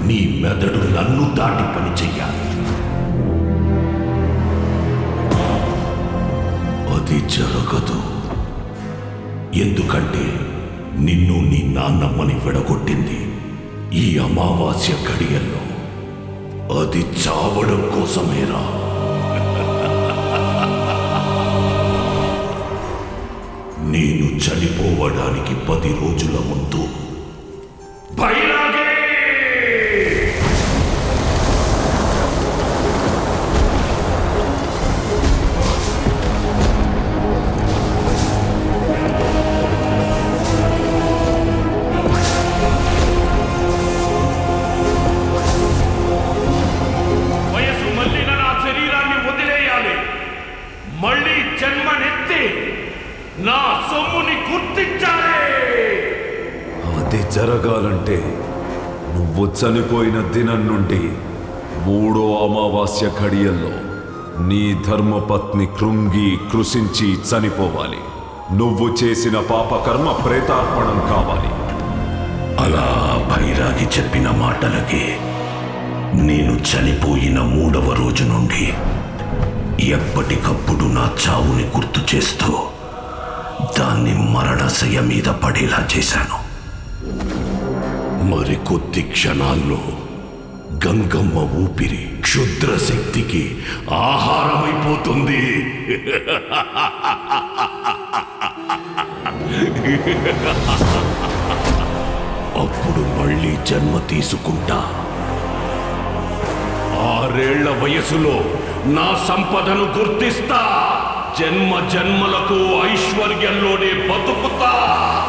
నీ మెదడు నన్ను దాటి పని చెయ్యాలి అది జరగదు ఎందుకంటే నిన్ను నీ నాన్నమ్మని విడగొట్టింది ఈ అమావాస్య గడియల్లో అది చావడం కోసమేరా నేను చనిపోవడానికి పది రోజుల ముందు బైరాగే వయసు మళ్ళిన నా శరీరాన్ని వదిలేయాలి మళ్ళీ జన్మనెత్తి నా సొమ్ముని గుర్తించాలి అది జరగాలంటే నువ్వు చనిపోయిన దినం నుండి మూడో అమావాస్య ఘడియల్లో నీ ధర్మపత్ని కృంగి కృషించి చనిపోవాలి నువ్వు చేసిన పాపకర్మ ప్రేతార్పణం కావాలి అలా భైరాగి చెప్పిన మాటలకి నేను చనిపోయిన మూడవ రోజు నుండి ఎప్పటికప్పుడు నా చావుని గుర్తు చేస్తూ దాన్ని మరణశయ మీద పడేలా చేశాను మరికొద్ది క్షణాల్లో గంగమ్మ ఊపిరి క్షుద్ర శక్తికి ఆహారమైపోతుంది అప్పుడు మళ్ళీ జన్మ తీసుకుంటా ఆరేళ్ల వయసులో నా సంపదను గుర్తిస్తా జన్మ జన్మలకు ఐశ్వర్యంలోనే బతుకుతా